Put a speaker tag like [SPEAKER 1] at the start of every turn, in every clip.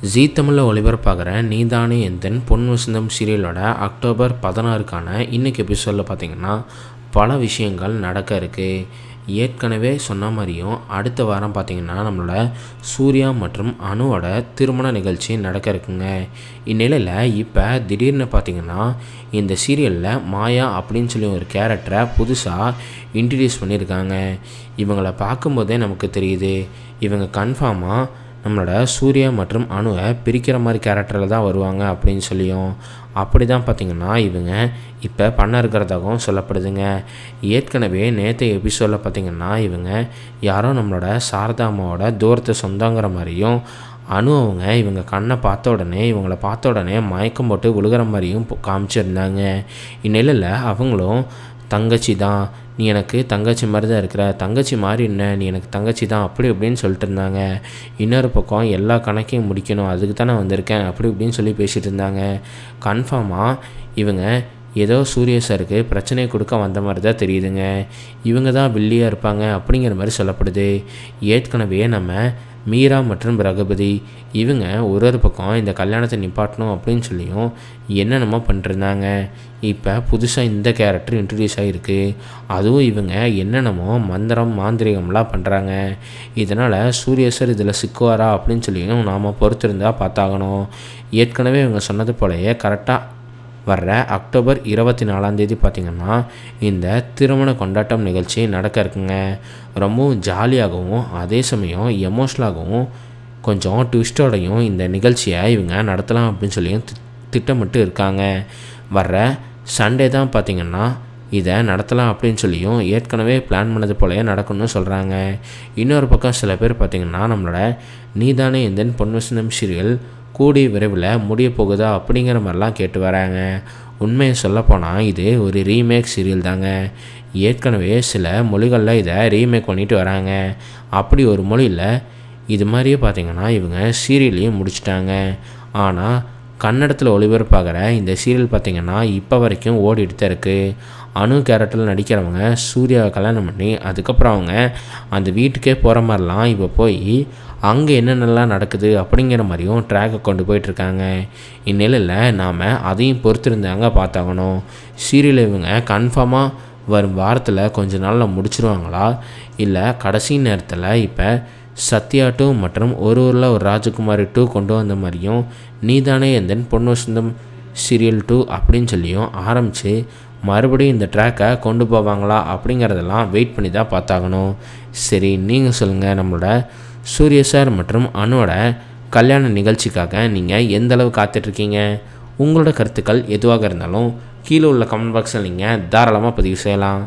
[SPEAKER 1] ஜீ தமிழில் ஒளிபரப்பாகிற நீதானே எந்தன் பொன் வசந்தம் சீரியலோட அக்டோபர் பதினாறுக்கான இன்றைக்கி எபிசோடில் பார்த்திங்கன்னா பல விஷயங்கள் நடக்க இருக்குது ஏற்கனவே சொன்ன மாதிரியும் அடுத்த வாரம் பார்த்திங்கன்னா நம்மளோட சூர்யா மற்றும் அணுவோட திருமண நிகழ்ச்சி நடக்க இருக்குங்க இந்நிலையில் இப்போ திடீர்னு பார்த்திங்கன்னா இந்த சீரியலில் மாயா அப்படின்னு சொல்லி ஒரு கேரக்டரை புதுசாக இன்ட்ரடியூஸ் பண்ணியிருக்காங்க இவங்களை பார்க்கும்போதே நமக்கு தெரியுது இவங்க கன்ஃபார்மாக நம்மளோட சூர்யா மற்றும் அணுவை பிரிக்கிற மாதிரி கேரக்டரில் தான் வருவாங்க அப்படின்னு சொல்லியும் அப்படி தான் பார்த்திங்கன்னா இவங்க இப்போ பண்ண இருக்கிறதாகவும் சொல்லப்படுதுங்க ஏற்கனவே நேற்று எபிசோடில் பார்த்திங்கன்னா இவங்க யாரோ நம்மளோட சாரதா அம்மாவோட தூரத்தை சொந்தங்கிற மாதிரியும் அணு அவங்க இவங்க கண்ணை பார்த்த உடனே இவங்கள பார்த்த உடனே மயக்கம் போட்டு விழுகிற மாதிரியும் காமிச்சிருந்தாங்க இந்நிலையில் அவங்களும் தங்கச்சி தான் நீ எனக்கு தங்கச்சி மாதிரி தான் இருக்கிற தங்கச்சி மாதிரி என்ன நீ எனக்கு தங்கச்சி தான் அப்படி இப்படின்னு சொல்லிட்டு இருந்தாங்க இன்னொரு பக்கம் எல்லா கணக்கையும் முடிக்கணும் அதுக்கு தான் நான் வந்திருக்கேன் அப்படி இப்படின்னு சொல்லி பேசிகிட்டு இருந்தாங்க கன்ஃபார்மாக இவங்க ஏதோ சூரிய சாருக்கு பிரச்சனை கொடுக்க வந்த மாதிரி தான் தெரியுதுங்க இவங்க தான் வில்லியாக இருப்பாங்க அப்படிங்கிற மாதிரி சொல்லப்படுது ஏற்கனவே நம்ம மீரா மற்றும் ரகுபதி இவங்க ஒரு ஒரு பக்கம் இந்த கல்யாணத்தை நிப்பாட்டணும் அப்படின்னு சொல்லியும் என்னென்னமோ பண்ணிருந்தாங்க இப்போ புதுசாக இந்த கேரக்டர் இன்ட்ரடியூஸ் ஆகிருக்கு அதுவும் இவங்க என்னென்னமோ மந்திரம் மாந்திரிகம்லாம் பண்ணுறாங்க இதனால் சூரிய சார் இதில் சிக்குவாரா அப்படின்னு சொல்லியும் நாம் பொறுத்திருந்தால் பார்த்தாகணும் ஏற்கனவே இவங்க சொன்னது போலயே கரெக்டாக வர்ற அக்டோபர் இருபத்தி நாலாந்தேதி பார்த்திங்கன்னா இந்த திருமண கொண்டாட்டம் நிகழ்ச்சி நடக்க இருக்குங்க ரொம்பவும் ஜாலியாகவும் அதே சமயம் எமோஷ்னலாகவும் கொஞ்சம் ட்விஸ்டோடையும் இந்த நிகழ்ச்சியை இவங்க நடத்தலாம் அப்படின்னு சொல்லியும் திட்டமிட்டு இருக்காங்க வர்ற சண்டே தான் பார்த்திங்கன்னா இதை நடத்தலாம் அப்படின்னு சொல்லியும் ஏற்கனவே பிளான் பண்ணது போலயே நடக்கணும்னு சொல்கிறாங்க இன்னொரு பக்கம் சில பேர் பார்த்திங்கன்னா நம்மளோட நீதானே எந்தன் பொன்வசனம் சீரியல் கூடிய விரைவில் முடிய போகுதா அப்படிங்கிற மாதிரிலாம் கேட்டு வராங்க உண்மையை சொல்லப்போனால் இது ஒரு ரீமேக் சீரியல் தாங்க ஏற்கனவே சில மொழிகளில் இதை ரீமேக் பண்ணிட்டு வராங்க அப்படி ஒரு மொழியில் இது மாதிரியே பார்த்திங்கன்னா இவங்க சீரியலையும் முடிச்சிட்டாங்க ஆனால் கன்னடத்தில் ஒளிபரப்பாகிற இந்த சீரியல் பார்த்திங்கன்னா இப்போ வரைக்கும் ஓடிட்டு தான் இருக்குது அணு கேரக்டரில் நடிக்கிறவங்க சூர்யாவை கல்யாணம் பண்ணி அதுக்கப்புறம் அவங்க அந்த வீட்டுக்கே போகிற மாதிரிலாம் இப்போ போய் அங்கே என்னென்னலாம் நடக்குது அப்படிங்கிற மாதிரியும் ட்ராக்கை கொண்டு போயிட்டுருக்காங்க இந்நிலையில் நாம் அதையும் பொறுத்திருந்தாங்க பார்த்தாகணும் சீரியல் இவங்க கன்ஃபார்மாக வரும் வாரத்தில் கொஞ்ச நாளில் முடிச்சிருவாங்களா இல்லை கடைசி நேரத்தில் இப்போ சத்யா டூ மற்றும் ஒரு ஊரில் ஒரு ராஜகுமாரி டூ கொண்டு வந்த மாதிரியும் நீதானே எந்தன் பொண்ணு சொந்தம் சீரியல் டூ அப்படின்னு சொல்லியும் ஆரம்பித்து மறுபடியும் இந்த ட்ராக்கை கொண்டு போவாங்களா அப்படிங்கிறதெல்லாம் வெயிட் பண்ணி தான் பார்த்தாகணும் சரி நீங்கள் சொல்லுங்கள் நம்மளோட சூரிய சார் மற்றும் அணுவோட கல்யாண நிகழ்ச்சிக்காக நீங்கள் எந்த அளவு காத்துட்ருக்கீங்க உங்களோட கருத்துக்கள் எதுவாக இருந்தாலும் கீழே உள்ள கமெண்ட் பாக்ஸில் நீங்கள் தாராளமாக பதிவு செய்யலாம்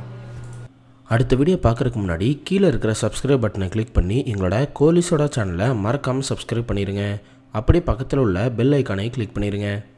[SPEAKER 2] அடுத்த வீடியோ பார்க்குறதுக்கு முன்னாடி கீழே இருக்கிற சப்ஸ்கிரைப் பட்டனை கிளிக் பண்ணி எங்களோட கோலிசோடா சேனலை மறக்காமல் சப்ஸ்கிரைப் பண்ணிடுங்க அப்படியே பக்கத்தில் உள்ள பெல் ஐக்கானை கிளிக் பண்ணிடுங்க